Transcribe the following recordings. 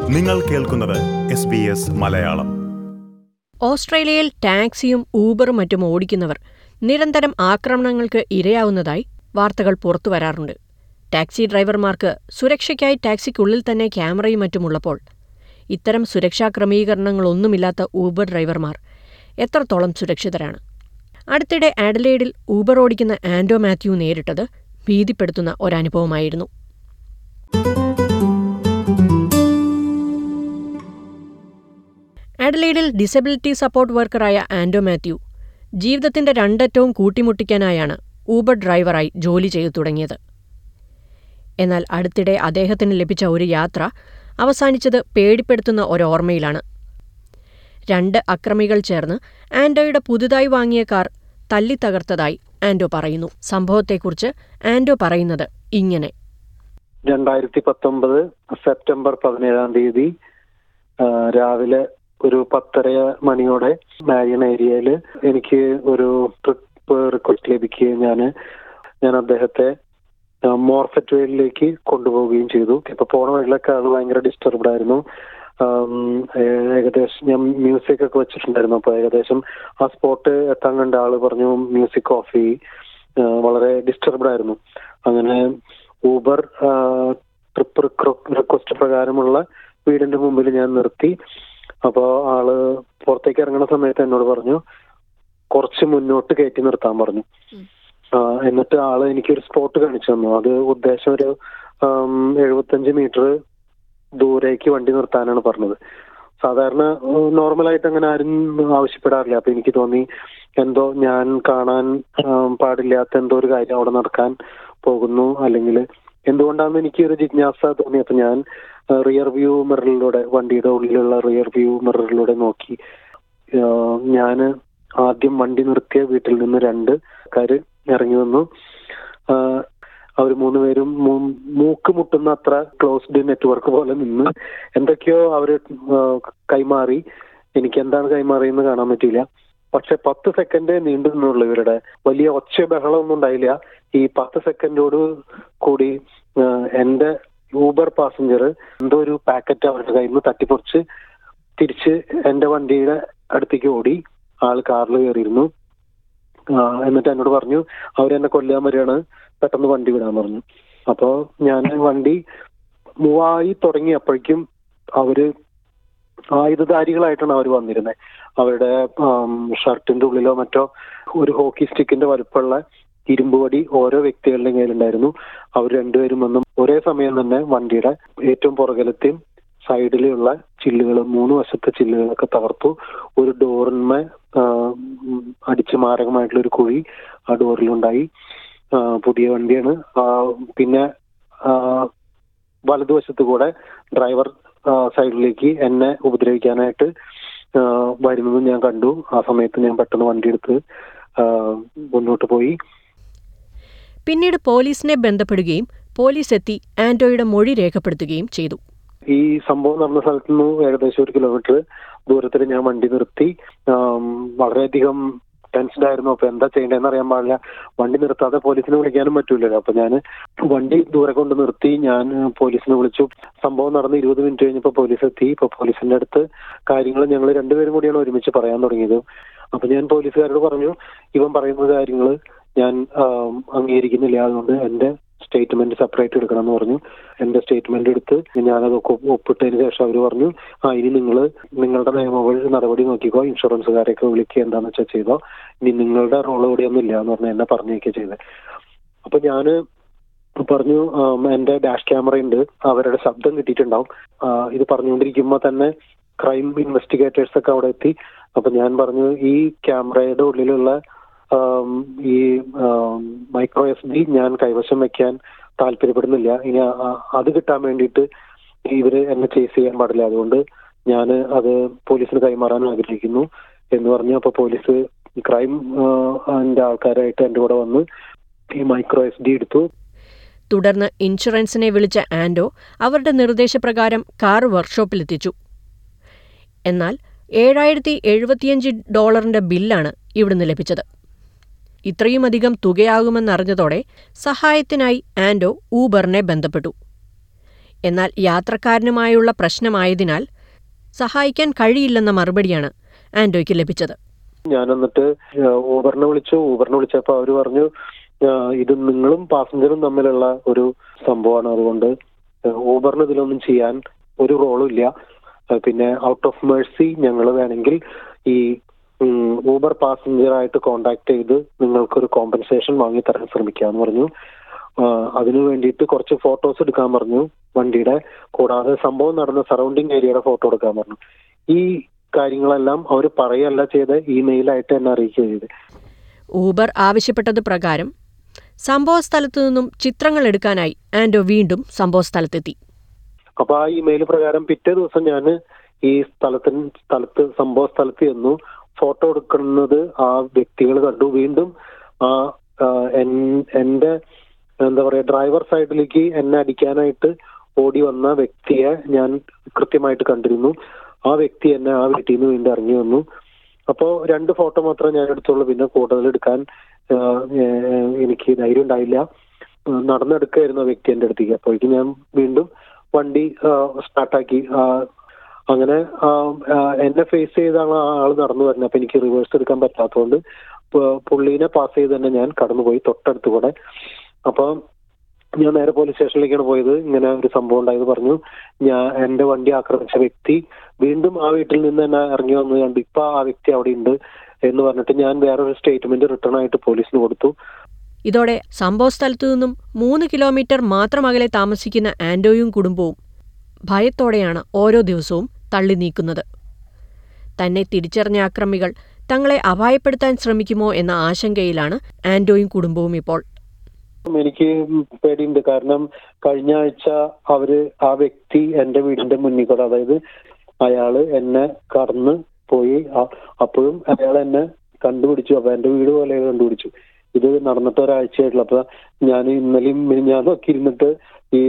നിങ്ങൾ കേൾക്കുന്നത് S B S Malayalam ഓസ്ട്രേലിയയിൽ ടാക്സിയും ഊബറും മറ്റും ഓടിക്കുന്നവർ നിരന്തരം ആക്രമണങ്ങൾക്ക് ഇരയാവുന്നതായി വാർത്തകൾ പുറത്തുവരാറുണ്ട് ടാക്സി ഡ്രൈവർമാർക്ക് സുരക്ഷയ്ക്കായി ടാക്സിക്കുള്ളിൽ തന്നെ ക്യാമറയും മറ്റുമുള്ളപ്പോൾ ഇത്തരം സുരക്ഷാ ക്രമീകരണങ്ങളൊന്നുമില്ലാത്ത ഊബർ ഡ്രൈവർമാർ എത്രത്തോളം സുരക്ഷിതരാണ് അടുത്തിടെ ആഡലേഡിൽ ഊബർ ഓടിക്കുന്ന ആൻഡോ മാത്യു നേരിട്ടത് ഭീതിപ്പെടുത്തുന്ന ഒരനുഭവമായിരുന്നു ആഡലേഡിൽ ഡിസബിലിറ്റി സപ്പോർട്ട് വർക്കറായ ആൻഡോ മാത്യു ജീവിതത്തിന്റെ രണ്ടറ്റവും കൂട്ടിമുട്ടിക്കാനായാണ് ഊബർ ഡ്രൈവറായി ജോലി ചെയ്തു തുടങ്ങിയത് എന്നാൽ അടുത്തിടെ അദ്ദേഹത്തിന് ലഭിച്ച ഒരു യാത്ര അവസാനിച്ചത് പേടിപ്പെടുത്തുന്ന ഒരോർമ്മയിലാണ് രണ്ട് അക്രമികൾ ചേർന്ന് ആൻഡോയുടെ പുതുതായി വാങ്ങിയ കാർ തല്ലിത്തകർത്തതായി ആൻഡോ പറയുന്നു സംഭവത്തെക്കുറിച്ച് ആൻഡോ പറയുന്നത് ഇങ്ങനെ രണ്ടായിരത്തി പത്തൊമ്പത് സെപ്റ്റംബർ പതിനേഴാം തീയതി ആ, രാവിലെ ഒരു പത്തര മണിയോടെ മാരിയൻ ഏരിയയിൽ എനിക്ക് ഒരു ട്രിപ്പ് റിക്വസ്റ്റ് ലഭിക്കുകയും ഞാൻ ഞാൻ അദ്ദേഹത്തെ ആ, മോർഫറ്റ് വേലിലേക്ക് കൊണ്ടുപോവുകയും ചെയ്തു ഇപ്പൊ പോണ വഴിയിലൊക്കെ ആള് ഭയങ്കര ഡിസ്റ്റർബ്ഡ് ആയിരുന്നു ആം, ഏ- ഏകദേശം ഞാൻ മ്യൂസിക് ഒക്കെ വെച്ചിട്ടുണ്ടായിരുന്നു അപ്പൊ ഏകദേശം ആ സ്പോട്ട് എത്താൻ കണ്ട ആള് പറഞ്ഞു മ്യൂസിക് ഓഫ് ചെയ്യ് ആ, വളരെ ഡിസ്റ്റർബ്ഡ് ആയിരുന്നു അങ്ങനെ ഊബർ ട്രിപ്പ് റിക്വസ്റ്റ് പ്രകാരമുള്ള വീടിന്റെ മുമ്പിൽ ഞാൻ നിർത്തി അപ്പോ ആള് പുറത്തേക്ക് ഇറങ്ങുന്ന സമയത്ത് എന്നോട് പറഞ്ഞു കുറച്ച് മുന്നോട്ട് കയറ്റി നിർത്താൻ പറഞ്ഞു ആ, എന്നിട്ട് ആള് എനിക്കൊരു സ്പോട്ട് കാണിച്ചു തന്നു അത് ഉദ്ദേശം ഒരു ആം, എഴുപത്തഞ്ച് മീറ്റർ ദൂരേക്ക് വണ്ടി നിർത്താനാണ് പറഞ്ഞത് സാധാരണ നോർമലായിട്ട് അങ്ങനെ ആരും ആവശ്യപ്പെടാറില്ല അപ്പൊ എനിക്ക് തോന്നി എന്തോ ഞാൻ കാണാൻ ആം, പാടില്ലാത്ത എന്തോ ഒരു കാര്യം അവിടെ നടക്കാൻ പോകുന്നു അല്ലെങ്കിൽ എന്തുകൊണ്ടാണെന്ന് എനിക്ക് ഒരു ജിജ്ഞാസ തോന്നി അപ്പൊ ഞാൻ റിയർ വ്യൂ മിററിലൂടെ വണ്ടിയുടെ ഉള്ളിലുള്ള റിയർ വ്യൂ മിററിലൂടെ നോക്കി ഞാൻ ആദ്യം വണ്ടി നിർത്തിയ വീട്ടിൽ നിന്ന് രണ്ട് കാര് ഇറങ്ങി വന്നു അവർ മൂന്നുപേരും മൂ- മൂക്ക് മുട്ടുന്ന അത്ര ക്ലോസ്ഡ് നെറ്റ്വർക്ക് പോലെ നിന്ന് എന്തൊക്കെയോ അവര് ആ, കൈമാറി എനിക്ക് എന്താണ് കൈമാറിയെന്ന് കാണാൻ പറ്റിയില്ല പക്ഷെ പത്ത് സെക്കൻഡ് നീണ്ടു നിന്നുള്ളൂ ഇവരുടെ വലിയ ഒച്ച ബഹളമൊന്നും ഉണ്ടായില്ല ഈ പത്ത് സെക്കൻഡോട് കൂടി ആ, എന്റെ ഊബർ പാസഞ്ചർ എന്തോ ഒരു പാക്കറ്റ് അവരുടെ കയ്യിൽ നിന്ന് തട്ടിപ്പറിച്ച് തിരിച്ച് എന്റെ വണ്ടിയുടെ അടുത്തേക്ക് ഓടി ആള് കാറിൽ കയറിയിരുന്നു ആ, എന്നിട്ട് എന്നോട് പറഞ്ഞു അവരെന്നെ കൊല്ലാൻ വരികയാണ് പെട്ടെന്ന് വണ്ടി വിടാൻ പറഞ്ഞു അപ്പോ ഞാൻ വണ്ടി മൂവായി തുടങ്ങിയപ്പോഴേക്കും അവര് ആയുധധാരികളായിട്ടാണ് അവർ വന്നിരുന്നത് അവരുടെ ആം, ഷർട്ടിന്റെ ഉള്ളിലോ മറ്റോ ഒരു ഹോക്കി സ്റ്റിക്കിന്റെ വലുപ്പമുള്ള ഇരുമ്പ് വടി ഓരോ വ്യക്തികളുടെ കയ്യിലുണ്ടായിരുന്നു അവർ രണ്ടുപേരും വന്നും ഒരേ സമയം തന്നെ വണ്ടിയുടെ ഏറ്റവും പുറകിലത്തെയും സൈഡിലുള്ള ചില്ലുകൾ മൂന്ന് വശത്തെ ചില്ലുകളൊക്കെ തകർത്തു ഒരു ഡോറിന്മേ ആ, ഉം, അടിച്ച് മാരകമായിട്ടുള്ള ഒരു കുഴി ആ ഡോറിലുണ്ടായി ആ, പുതിയ വണ്ടിയാണ് ആ, പിന്നെ ആ, വലതുവശത്ത് കൂടെ ഡ്രൈവർ ആ, സൈഡിലേക്ക് എന്നെ ഉപദ്രവിക്കാനായിട്ട് ആ, വരുന്നതും ഞാൻ കണ്ടു ആ സമയത്ത് ഞാൻ പെട്ടെന്ന് വണ്ടി എടുത്ത് ആ, മുന്നോട്ട് പോയി പിന്നീട് പോലീസിനെ ബന്ധപ്പെടുകയും പോലീസ് എത്തി ആൻഡോയുടെ മൊഴി രേഖപ്പെടുത്തുകയും ചെയ്തു ഈ സംഭവം നടന്ന സ്ഥലത്ത് നിന്ന് ഏകദേശം ഒരു കിലോമീറ്റർ ദൂരത്തിൽ ഞാൻ വണ്ടി നിർത്തി ആം, വളരെയധികം ടെൻസ്ഡ് ആയിരുന്നു അപ്പൊ എന്താ ചെയ്യേണ്ടതെന്ന് അറിയാൻ പാടില്ല വണ്ടി നിർത്താതെ പോലീസിനെ വിളിക്കാനും പറ്റൂലല്ലോ അപ്പൊ ഞാൻ വണ്ടി ദൂരെ കൊണ്ട് നിർത്തി ഞാൻ പോലീസിനെ വിളിച്ചു സംഭവം നടന്ന് ഇരുപത് മിനിറ്റ് കഴിഞ്ഞപ്പോൾ പോലീസ് എത്തി ഇപ്പൊ പോലീസിന്റെ അടുത്ത് കാര്യങ്ങൾ ഞങ്ങൾ രണ്ടുപേരും കൂടിയാണ് ഒരുമിച്ച് പറയാൻ തുടങ്ങിയത് അപ്പൊ ഞാൻ പോലീസുകാരോട് പറഞ്ഞു ഇവൻ പറയുന്ന കാര്യങ്ങൾ ഞാൻ ആം, അംഗീകരിക്കുന്നില്ല അതുകൊണ്ട് എന്റെ സ്റ്റേറ്റ്മെന്റ് സെപ്പറേറ്റ് എടുക്കണം എന്ന് പറഞ്ഞു എന്റെ സ്റ്റേറ്റ്മെന്റ് എടുത്ത് ഞാനതൊക്കെ ഒപ്പ് ഒപ്പിട്ടതിന് ശേഷം അവർ പറഞ്ഞു ആ ഇനി നിങ്ങൾ നിങ്ങളുടെ നിയമവഴി നടപടി നോക്കിക്കോ ഇൻഷുറൻസുകാരെയൊക്കെ വിളിക്കുക എന്താന്ന് വെച്ചാൽ ചെയ്തോ ഇനി നിങ്ങളുടെ റോൾ ഇവിടെയൊന്നും ഇല്ല എന്ന് പറഞ്ഞ് എന്നെ പറഞ്ഞേക്കുക ചെയ്തത് അപ്പൊ ഞാന് പറഞ്ഞു ആം, എന്റെ ഡാഷ് ക്യാമറ ഉണ്ട് അവരുടെ ശബ്ദം കിട്ടിയിട്ടുണ്ടാവും ആ, ഇത് പറഞ്ഞുകൊണ്ടിരിക്കുമ്പോൾ തന്നെ ക്രൈം ഇൻവെസ്റ്റിഗേറ്റേഴ്സ് ഒക്കെ അവിടെ എത്തി അപ്പൊ ഞാൻ പറഞ്ഞു ഈ ക്യാമറയുടെ ഉള്ളിലുള്ള ആം, ഈ മൈക്രോ എസ് ഡി ഞാൻ കൈവശം വെക്കാൻ താല്പര്യപ്പെടുന്നില്ല ഇനി ആ- ആ- അത് കിട്ടാൻ വേണ്ടിയിട്ട് ഇവര് എന്നെ ചേസ് ചെയ്യാൻ പാടില്ല അതുകൊണ്ട് ഞാൻ അത് പോലീസിന് കൈമാറാൻ ആഗ്രഹിക്കുന്നു എന്ന് പറഞ്ഞു അപ്പൊ പോലീസ് ക്രൈം അതിന്റെ ആൾക്കാരായിട്ട് എന്റെ കൂടെ വന്ന് ഈ മൈക്രോ എസ് ഡി എടുത്തു തുടർന്ന് ഇൻഷുറൻസിനെ വിളിച്ച ആൻഡോ അവരുടെ നിർദ്ദേശപ്രകാരം കാർ വർക്ക്ഷോപ്പിലെത്തിച്ചു എന്നാൽ ഏഴായിരത്തി എഴുപത്തിയഞ്ച് ഡോളറിന്റെ ബില്ലാണ് ഇവിടുന്ന് ലഭിച്ചത് ഇത്രയുമധികം തുകയാകുമെന്നറിഞ്ഞതോടെ സഹായത്തിനായി ആൻഡോ ഊബറിനെ ബന്ധപ്പെട്ടു എന്നാൽ യാത്രക്കാരനുമായുള്ള പ്രശ്നമായതിനാൽ സഹായിക്കാൻ കഴിയില്ലെന്ന മറുപടിയാണ് ആൻഡോയ്ക്ക് ലഭിച്ചത് ഞാൻ എന്നിട്ട് ഊബറിനെ വിളിച്ചു ഊബറിനെ വിളിച്ചപ്പോ അവര് പറഞ്ഞു ആ, ഇത് നിങ്ങളും പാസഞ്ചറും തമ്മിലുള്ള ഒരു സംഭവമാണ് അതുകൊണ്ട് ഊബറിന് ഇതിലൊന്നും ചെയ്യാൻ ഒരു റോളും ഇല്ല ആ, പിന്നെ ഔട്ട് ഓഫ് മേഴ്സി ഞങ്ങൾ വേണമെങ്കിൽ ഈ ഉം, ഊബർ പാസഞ്ചർ ആയിട്ട് കോണ്ടാക്ട് ചെയ്ത് നിങ്ങൾക്കൊരു കോമ്പൻസേഷൻ വാങ്ങി തരാൻ ശ്രമിക്കാന്ന് പറഞ്ഞു ആ, അതിനു വേണ്ടിയിട്ട് കുറച്ച് ഫോട്ടോസ് എടുക്കാൻ പറഞ്ഞു വണ്ടിയുടെ കൂടാതെ സംഭവം നടന്ന സറൗണ്ടിങ് ഏരിയയുടെ ഫോട്ടോ എടുക്കാൻ പറഞ്ഞു ഈ കാര്യങ്ങളെല്ലാം അവർ പറയല്ല ചെയ്ത് ഇമെയിലായിട്ട് എന്നെ അറിയിക്കുക ചെയ്ത് ഊബർ ആവശ്യപ്പെട്ടത് പ്രകാരം സംഭവസ്ഥലത്തു നിന്നും ചിത്രങ്ങൾ എടുക്കാനായി ആൻഡോ വീണ്ടും സംഭവസ്ഥലത്തെത്തി അപ്പൊ ആ ഇമെയിൽ പ്രകാരം പിറ്റേ ദിവസം ഞാൻ ഈ സ്ഥലത്തിന് സ്ഥലത്ത് സംഭവ സ്ഥലത്ത് ചെന്നു ഫോട്ടോ എടുക്കുന്നത് ആ വ്യക്തികൾ കണ്ടു വീണ്ടും ആ ആ, എൻ- എന്റെ എന്താ പറയാ ഡ്രൈവർ സൈഡിലേക്ക് എന്നെ അടിക്കാനായിട്ട് ഓടി വന്ന വ്യക്തിയെ ഞാൻ കൃത്യമായിട്ട് കണ്ടിരുന്നു ആ വ്യക്തി എന്നെ ആ വീട്ടിൽ നിന്ന് വീണ്ടും ഇറങ്ങി വന്നു അപ്പോ രണ്ട് ഫോട്ടോ മാത്രമേ ഞാൻ എടുത്തുള്ളൂ പിന്നെ കൂടുതൽ എടുക്കാൻ ആ, ഏ, എനിക്ക് ധൈര്യം ഉണ്ടായില്ല ആ, നടന്നെടുക്കായിരുന്നു ആ വ്യക്തി എന്റെ അടുത്തേക്ക് അപ്പോഴേക്കും ഞാൻ വീണ്ടും വണ്ടി സ്റ്റാർട്ടാക്കി അങ്ങനെ ആ, ആ, എന്നെ ഫേസ് ചെയ്താണ് ആ ആള് നടന്നു വരുന്നത് അപ്പൊ എനിക്ക് റിവേഴ്സ് എടുക്കാൻ പറ്റാത്തതുകൊണ്ട് പു- പുള്ളീനെ പാസ് ചെയ്ത് തന്നെ ഞാൻ കടന്നുപോയി തൊട്ടടുത്ത് കൂടെ അപ്പൊ ഞാൻ നേരെ പോലീസ് സ്റ്റേഷനിലേക്കാണ് പോയത് ഇങ്ങനെ ഒരു സംഭവം ഉണ്ടായത് പറഞ്ഞു ഞാൻ എന്റെ വണ്ടി ആക്രമിച്ച വ്യക്തി വീണ്ടും ആ വീട്ടിൽ നിന്ന് തന്നെ ഇറങ്ങി വന്ന് കണ്ടു ഇപ്പൊ ആ വ്യക്തി അവിടെ ഉണ്ട് എന്ന് പറഞ്ഞിട്ട് ഞാൻ വേറൊരു സ്റ്റേറ്റ്മെന്റ് റിട്ടേൺ ആയിട്ട് പോലീസിന് കൊടുത്തു ഇതോടെ സംഭവസ്ഥലത്തു നിന്നും മൂന്ന് കിലോമീറ്റർ മാത്രം അകലെ താമസിക്കുന്ന ആൻഡോയും കുടുംബവും ഭയത്തോടെയാണ് ഓരോ ദിവസവും തള്ളി നീക്കുന്നത് തന്നെ തിരിച്ചറിഞ്ഞ അക്രമികൾ തങ്ങളെ അപായപ്പെടുത്താൻ ശ്രമിക്കുമോ എന്ന ആശങ്കയിലാണ് ആൻഡോയും കുടുംബവും ഇപ്പോൾ എനിക്ക് പേടിയുണ്ട് കാരണം കഴിഞ്ഞ ആഴ്ച അവര് ആ വ്യക്തി എന്റെ വീടിന്റെ മുന്നിൽ കൂടെ അതായത് അയാള് എന്നെ കടന്ന് പോയി അ- അപ്പോഴും അയാൾ എന്നെ കണ്ടുപിടിച്ചു അപ്പൊ എന്റെ വീട് പോലെ കണ്ടുപിടിച്ചു ഇത് നടന്നിട്ട് ഒരാഴ്ചയായിട്ടുള്ളൂ അപ്പൊ ഞാൻ ഇന്നലെയും മിനിഞ്ഞാന്നും ഒക്കെ ഇരുന്നിട്ട് ഈ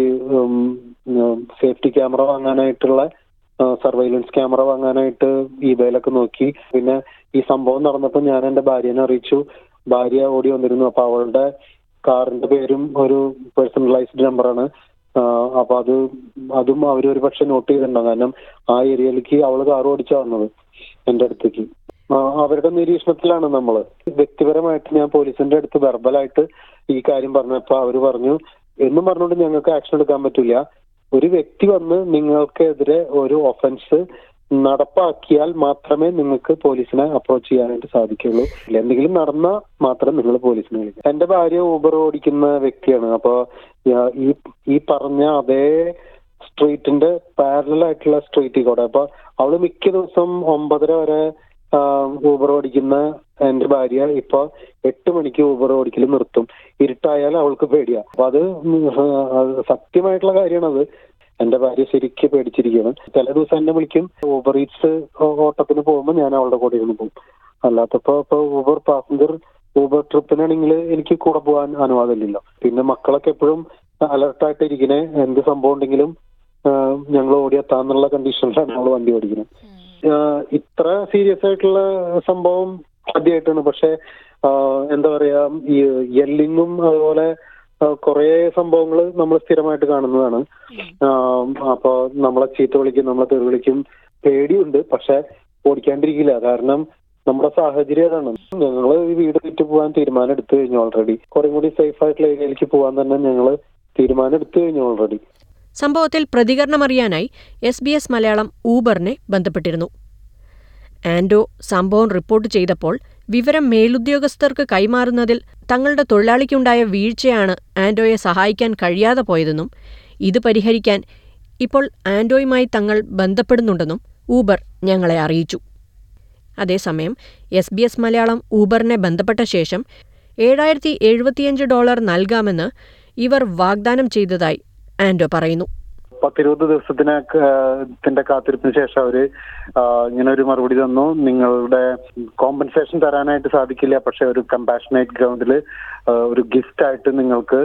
സേഫ്റ്റി ക്യാമറ വാങ്ങാനായിട്ടുള്ള സർവൈലൻസ് ക്യാമറ വാങ്ങാനായിട്ട് ഇബേലൊക്കെ നോക്കി പിന്നെ ഈ സംഭവം നടന്നപ്പോൾ ഞാൻ എന്റെ ഭാര്യനെ അറിയിച്ചു ഭാര്യ ഓടി വന്നിരുന്നു അപ്പൊ അവളുടെ കാറിന്റെ പേരും ഒരു പേഴ്സണലൈസ്ഡ് നമ്പറാണ് അപ്പൊ അത് അതും അവർ ഒരു പക്ഷെ നോട്ട് ചെയ്തിട്ടുണ്ടാവും കാരണം ആ ഏരിയയിലേക്ക് അവള് കാർ ഓടിച്ചാ വന്നത് എന്റെ അടുത്തേക്ക് ആ, അവരുടെ നിരീക്ഷണത്തിലാണ് നമ്മള് വ്യക്തിപരമായിട്ട് ഞാൻ പോലീസിന്റെ അടുത്ത് വെർബലായിട്ട് ഈ കാര്യം പറഞ്ഞപ്പോ അവര് പറഞ്ഞു എന്നും പറഞ്ഞുകൊണ്ട് ഞങ്ങൾക്ക് ആക്ഷൻ എടുക്കാൻ പറ്റില്ല ഒരു വ്യക്തി വന്ന് നിങ്ങൾക്കെതിരെ ഒരു ഒഫൻസ് നടപ്പാക്കിയാൽ മാത്രമേ നിങ്ങൾക്ക് പോലീസിനെ അപ്രോച്ച് ചെയ്യാനായിട്ട് സാധിക്കുള്ളൂ ഇല്ല, എന്തെങ്കിലും നടന്നാൽ മാത്രം നിങ്ങൾ പോലീസിനെ വിളിക്കും എന്റെ ഭാര്യ ഊബർ ഓടിക്കുന്ന വ്യക്തിയാണ് അപ്പൊ ഞാ- ഈ ഈ പറഞ്ഞ അതേ സ്ട്രീറ്റിന്റെ പാരലൽ ആയിട്ടുള്ള സ്ട്രീറ്റിൽ കൂടെ അപ്പൊ അവള് മിക്ക ദിവസം ഒമ്പതര വരെ ഊബർ ഓടിക്കുന്ന എന്റെ ഭാര്യ ഇപ്പൊ എട്ട് മണിക്ക് ഊബർ ഓടിക്കൽ നിർത്തും ഇരുട്ടായാൽ അവൾക്ക് പേടിയാ അപ്പൊ അത് ഉം, ആ, അത് സത്യമായിട്ടുള്ള കാര്യമാണത് എന്റെ ഭാര്യ ശരിക്ക് പേടിച്ചിരിക്കുകയാണ് ചില ദിവസം എന്നെ വിളിക്കും ഊബർ ഈറ്റ്സ് ഓട്ടത്തിന് പോകുമ്പോൾ ഞാൻ അവളുടെ കൂടെ ഇരുന്ന് പോകും അല്ലാത്തപ്പോ ഇപ്പൊ ഊബർ പാസഞ്ചർ ഊബർ ട്രിപ്പിനാണെങ്കിൽ എനിക്ക് കൂടെ പോകാൻ അനുവാദമില്ലല്ലോ പിന്നെ മക്കളൊക്കെ എപ്പോഴും അലർട്ടായിട്ട് ഇരിക്കണേ എന്ത് സംഭവം ഉണ്ടെങ്കിലും ഞങ്ങൾ ഓടിയെത്താന്നുള്ള കണ്ടീഷനിലാണ് നമ്മൾ വണ്ടി ഓടിക്കുന്നത് ആഹ് ഇത്ര സീരിയസ് ആയിട്ടുള്ള സംഭവം ആദ്യമായിട്ടാണ് പക്ഷെ ആഹ് എന്താ പറയാ ഈ യെല്ലിങ്ങും അതുപോലെ കുറെ സംഭവങ്ങൾ നമ്മൾ സ്ഥിരമായിട്ട് കാണുന്നതാണ് ആഹ് അപ്പൊ നമ്മളെ ചീത്ത വിളിക്കും നമ്മളെ തെറി വിളിക്കും പേടിയുണ്ട് പക്ഷെ ഓടിക്കാണ്ടിരിക്കില്ല കാരണം നമ്മുടെ സാഹചര്യം അതാണ് ഞങ്ങള് ഈ വീട് വിറ്റ് പോകാൻ തീരുമാനം എടുത്തു കഴിഞ്ഞു ഓൾറെഡി കുറെ കൂടി സേഫ് ആയിട്ടുള്ള ഏരിയയിലേക്ക് പോകാൻ തന്നെ ഞങ്ങള് തീരുമാനം എടുത്തു കഴിഞ്ഞു ഓൾറെഡി സംഭവത്തിൽ പ്രതികരണമറിയാനായി എസ് ബി എസ് മലയാളം ഊബറിനെ ബന്ധപ്പെട്ടിരുന്നു ആൻഡോ സംഭവം റിപ്പോർട്ട് ചെയ്തപ്പോൾ വിവരം മേലുദ്യോഗസ്ഥർക്ക് കൈമാറുന്നതിൽ തങ്ങളുടെ തൊഴിലാളിക്കുണ്ടായ വീഴ്ചയാണ് ആൻഡോയെ സഹായിക്കാൻ കഴിയാതെ പോയതെന്നും ഇത് പരിഹരിക്കാൻ ഇപ്പോൾ ആൻഡോയുമായി തങ്ങൾ ബന്ധപ്പെടുന്നുണ്ടെന്നും ഊബർ ഞങ്ങളെ അറിയിച്ചു അതേസമയം എസ് ബി എസ് മലയാളം ഊബറിനെ ബന്ധപ്പെട്ട ശേഷം ഏഴായിരത്തി എഴുപത്തിയഞ്ച് ഡോളർ നൽകാമെന്ന് ഇവർ വാഗ്ദാനം ചെയ്തതായി ആൻഡോ പറയുന്നു പത്തിരുപത് ദിവസത്തിന് ത്തിന്റെ കാത്തിരിപ്പിന് ശേഷം അവര് ആ, ഇങ്ങനെ ഒരു മറുപടി തന്നു നിങ്ങളുടെ കോമ്പൻസേഷൻ തരാനായിട്ട് സാധിക്കില്ല പക്ഷെ ഒരു കമ്പാഷനേറ്റ് ഗ്രൗണ്ടിൽ ഒരു ഗിഫ്റ്റ് ആയിട്ട് നിങ്ങൾക്ക്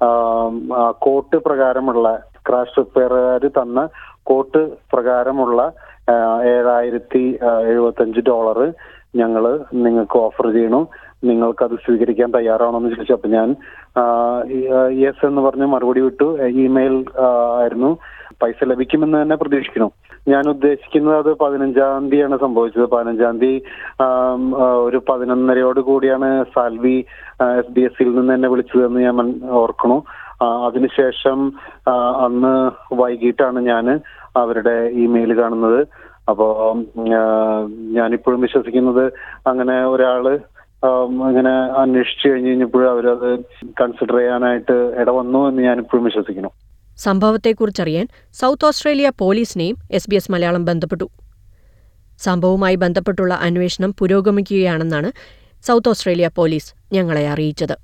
കോട്ട് പ്രകാരമുള്ള ക്രാഷ് റിപ്പയറുകാർ തന്ന കോട്ട് പ്രകാരമുള്ള ആ, ഏഴായിരത്തി എഴുപത്തഞ്ച് ഡോളർ ഞങ്ങൾ നിങ്ങൾക്ക് ഓഫർ ചെയ്യണു നിങ്ങൾക്കത് സ്വീകരിക്കാൻ തയ്യാറാണോ എന്ന് ചോദിച്ചു അപ്പൊ ഞാൻ യെസ് എന്ന് പറഞ്ഞ് മറുപടി വിട്ടു ഇമെയിൽ ആയിരുന്നു പൈസ ലഭിക്കുമെന്ന് തന്നെ പ്രതീക്ഷിക്കുന്നു ഞാൻ ഉദ്ദേശിക്കുന്നത് അത് പതിനഞ്ചാം തീയതിയാണ് സംഭവിച്ചത് പതിനഞ്ചാം തീയതി ആം, ആ, ഒരു പതിനൊന്നരയോട് കൂടിയാണ് സാൽവി എസ് ബി എസിൽ നിന്ന് എന്നെ വിളിച്ചതെന്ന് ഞാൻ മൻ- ഓർക്കണു ആ, അതിനുശേഷം ആ, അന്ന് വൈകിട്ടാണ് ഞാൻ അവരുടെ ഇമെയിൽ കാണുന്നത് അപ്പോ ഞാനിപ്പോഴും വിശ്വസിക്കുന്നത് അങ്ങനെ ഒരാള് ആം, ഇങ്ങനെ അന്വേഷിച്ചു കഴിഞ്ഞ് കഴിഞ്ഞപ്പോഴും അവരത് കൺസിഡർ ചെയ്യാനായിട്ട് ഇടവന്നു എന്ന് ഞാനിപ്പോഴും വിശ്വസിക്കുന്നു സംഭവത്തെക്കുറിച്ചറിയാൻ സൗത്ത് ഓസ്ട്രേലിയ പോലീസിനെയും എസ് ബി എസ് മലയാളം ബന്ധപ്പെട്ടു സംഭവവുമായി ബന്ധപ്പെട്ടുള്ള അന്വേഷണം പുരോഗമിക്കുകയാണെന്നാണ് സൗത്ത് ഓസ്ട്രേലിയ പോലീസ് ഞങ്ങളെ അറിയിച്ചത്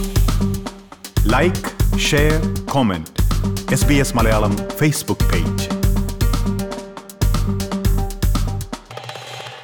like share comment S B S Malayalam Facebook page